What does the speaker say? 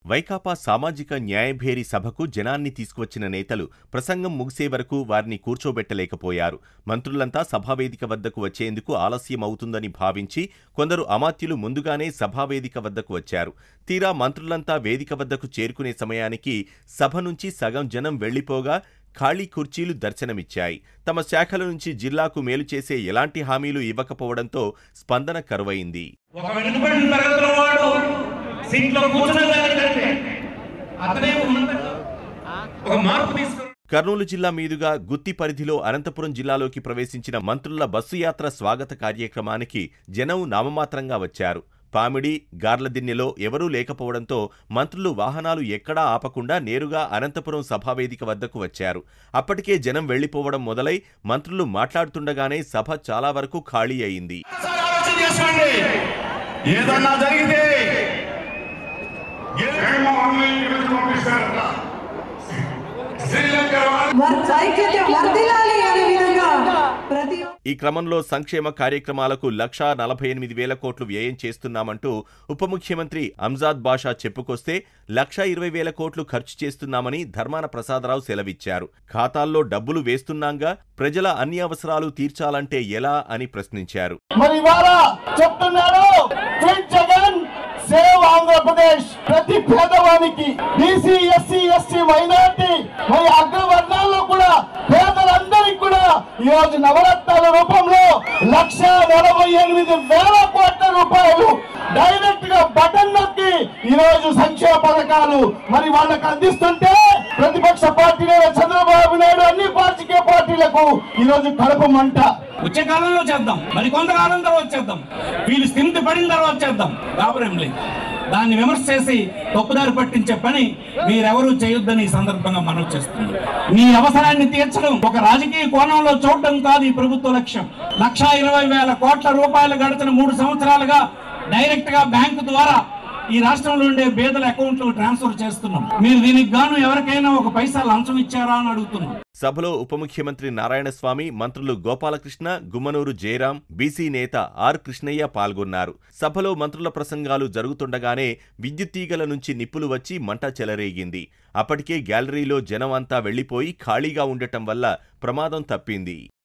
వైకాపా సామాజిక న్యాయభేరి సభకు జనాన్ని తీసుకువచ్చిన నేతలు ప్రసంగం ముగిసే వరకు వారిని కూర్చోబెట్టలేకపోయారు మంత్రులంతా సభావేదిక వద్దకు వచ్చేందుకు ఆలస్యం అవుతుందని భావించి కొందరు అమాత్యులు ముందుగానే సభావేదిక వద్దకు వచ్చారు తీరా మంత్రులంతా వేదిక వద్దకు చేరుకునే సమయానికి సభ నుంచి సగం జనం వెళ్లిపోగా ఖాళీ కుర్చీలు దర్శనమిచ్చాయి తమ శాఖల నుంచి జిల్లాకు మేలు చేసే ఎలాంటి హామీలు ఇవ్వకపోవడంతో స్పందన కరువైంది ఒక వెనుకబడిన తరగతిలో వాడు సీట్లో కూర్చున్నదానికంటే అతనే ఉన్నత ఒక మార్పు తీసుకుని కర్నూలు జిల్లా మీదుగా గుత్తి పరిధిలో అనంతపురం జిల్లాలోకి ప్రవేశించిన మంత్రుల బస్సు యాత్ర స్వాగత కార్యక్రమానికి జనం నామమాత్రంగా వచ్చారు పామిడి గార్లదిన్నెలో ఎవరూ లేకపోవడంతో మంత్రులు వాహనాలు ఎక్కడా ఆపకుండా నేరుగా అనంతపురం సభావేదిక వద్దకు వచ్చారు అప్పటికే జనం వెళ్లిపోవడం మొదలై మంత్రులు మాట్లాడుతుండగానే సభ చాలా వరకు ఖాళీ అయింది ఒకసారి ఆలోచన చేసుకోండి ఏదన్నా జరిగితే జగన్మోహన్ రెడ్డి ఇక్కడికి పంపిస్తారట శ్రీలంక వాళ్ళు వర్- ఐక్యత వర్ధిల్లాలి అనే విధంగా ప్రతి ఈ క్రమంలో సంక్షేమ కార్యక్రమాలకు లక్షా నలభై ఎనిమిది వేల కోట్లు వ్యయం చేస్తున్నామంటూ ఉప ముఖ్యమంత్రి అంజాద్ బాషా చెప్పుకొస్తే లక్షా ఇరవై వేల కోట్లు ఖర్చు చేస్తున్నామని ధర్మాన ప్రసాదరావు సెలవిచ్చారు ఖాతాల్లో డబ్బులు వేస్తున్నాంగా ప్రజల అన్ని అవసరాలు తీర్చాలంటే ఎలా అని ప్రశ్నించారు మరి ఇవాళ చెప్తున్నారు ట్వీట్ జగన్ సేవ్ ఆంధ్రప్రదేశ్ ప్రతి పేదవానికి బీసీ ఎస్సీ ఎస్టీ మైనార్టీ మరి అగ్రవర్ణాల్లో కూడా పేదలందరికీ కూడా ఈ రోజు నవరత్నాల రూపంలో లక్ష నలభై ఎనిమిది వేల కోట్ల రూపాయలు డైరెక్ట్ గా బటన్ నొక్కి ఈ రోజు సంక్షేమ పథకాలు మరి వాళ్ళకి అందిస్తుంటే ప్రతిపక్ష పార్టీలైన చంద్రబాబు నాయుడు అన్ని రాజకీయ పార్టీలకు ఈ రోజు కడుపు మంట వచ్చే కాలంలో చేద్దాం మరి కొంతకాలం తర్వాత చేద్దాం వీళ్ళు స్థిమితి పడిన తర్వాత చేద్దాం గాబరేం లేదు దాన్ని విమర్శ చేసి తప్పుదారి పట్టించే పని మీరెవరూ చేయొద్దని ఈ సందర్భంగా మనం చేస్తున్నాం మీ అవసరాన్ని తీర్చడం ఒక రాజకీయ కోణంలో చూడడం కాదు ఈ ప్రభుత్వ లక్ష్యం లక్షా ఇరవై వేల కోట్ల రూపాయలు గడిచిన మూడు సంవత్సరాలుగా డైరెక్ట్ గా బ్యాంకు ద్వారా ఈ రాష్ట్రంలో ఉండే పేదల అకౌంట్లు ట్రాన్స్ఫర్ చేస్తున్నాం మీరు దీనికి గాను ఎవరికైనా ఒక పైసా లంచం ఇచ్చారా అని అడుగుతున్నాం సభలో ఉప ముఖ్యమంత్రి నారాయణస్వామి మంత్రులు గోపాలకృష్ణ గుమ్మనూరు జయరాం బీసీ నేత ఆర్ కృష్ణయ్య పాల్గొన్నారు సభలో మంత్రుల ప్రసంగాలు జరుగుతుండగానే విద్యుత్ తీగల నుంచి నిప్పులు వచ్చి మంట చెలరేగింది అప్పటికే గ్యాలరీలో జనం అంతా వెళ్లిపోయి ఖాళీగా ఉండటం వల్ల ప్రమాదం తప్పింది